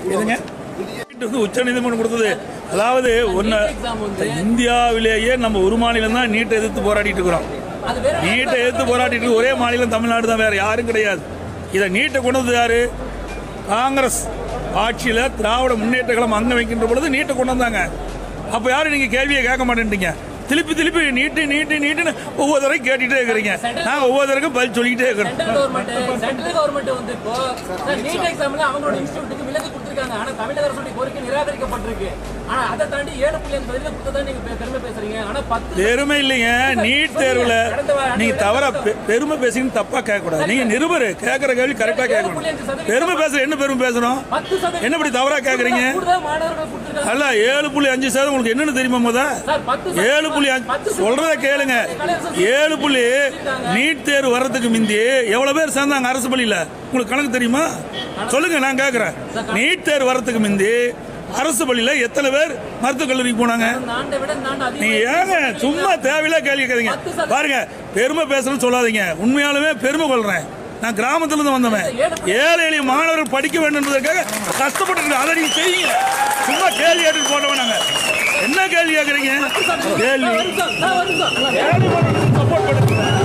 எதுங்க உச்ச நீதிமன்றம் கொடுத்தது அதாவது ஒன்னு இந்தியாவிலேயே நம்ம ஒரு மாநிலம் தான் நீட்டை எதிர்த்து போராடிட்டு இருக்கிறோம் அது வேற நீட்டை எதிர்த்து போராடிட்டு இருக்க ஒரே மாநிலம் தமிழ்நாடு தான் வேற யாரும் கிடையாது இதை நீட்டை கொண்டு வந்தது யாரு காங்கிரஸ் ஆட்சியில திராவிட முன்னேற்ற கழகம் அங்க வைக்கின்ற பொழுது நீட்டை கொண்டு வந்தாங்க அப்ப யாரும் நீங்க கேள்வியை கேட்க மாட்டேன்றீங்க திருப்பி திருப்பி நீட்டு நீட்டு நீட்டுன்னு ஒவ்வொரு தடவை கேட்டுட்டே இருக்கிறீங்க நாங்க ஒவ்வொரு தடவைக்கும் பதில் சொல்லிக்கிட்டே இருக்கிறோம் சென்ட்ரல் கவர்மெண்ட் சென்ட்ரல் கவர்மெண்ட் வந்து இப்போ நீட் எக்ஸாம்ல அவங்களோட இன்ஸ்டியூட்டுக்கு விலக்கு கொடுத்துருக்காங்க ஆனா தமிழக அரசுடைய கோரிக்கை நிராகரிக்கப்பட்டிருக்கு ஆனா அதை தாண்டி ஏழு புள்ளி அஞ்சு பதில கொடுத்ததா நீங்க பெ- பெருமை பேசுறீங்க ஆனா பத்து பெருமை இல்லைங்க நீட் தேர்வுல நீங்க தவறா பெ- பெருமை பேசின்னு தப்பா கேட்க கூடாது நீங்க நிருபர் கேட்கற கேள்வி கரெக்டா கேட்கணும் பெருமை பேசுற என்ன பெருமை பேசணும் பத்து சதவீதம் என்ன இப்படி தவறா கேக்குறீங்க கூடுதல் மாணவர்கள் கொடுத்துருக்காங்க அல்ல ஏழு புள்ளி அஞ்சு சதவீதம் உங்களுக்கு என்னன்னு தெரியுமா முத சார் பத்து சதவீதம் ஏழு புள்ளி அஞ்சு சொல்றத கேளுங்க ஏழு புள்ளி நீட் தேர்வு வர்றதுக்கு முந்தி எவ்வளவு பேர் சேர்ந்தாங்க அரசு பள்ளியில உங்களுக்கு கணக்கு தெரியுமா சொல்லுங்க நான் கேக்குறேன் நீட் தேர்வு வர்றதுக்கு முந்தி அரசு பள்ளியில எத்தனை பேர் மருத்துவக் கல்லூரிக்கு போனாங்க இந்த ஆண்டை விட இந்த ஆண்டு நீங்க அதிகம் ஏங்க சும்மா தேவையில்ல கேள்வி கேட்குறீங்க பாருங்க பெருமை பேசணும்னு சொல்லாதீங்க உண்மையாலுமே பெருமை கொள்றேன் நான் கிராமத்துல இருந்து வந்தவன் ஏழை எளிய மாணவர்கள் படிக்க வேண்டும் என்பதற்காக கஷ்டப்பட்டு அதை நீங்க செய்யுங்க சும்மா கேள்வி கேட்டு போட்டவன் நாங்க என்ன கேள்வி கேட்குறீங்க கேள்வி சார், வருஷம், சார், வருஷம். சப்போர்ட் பண்ணுங்க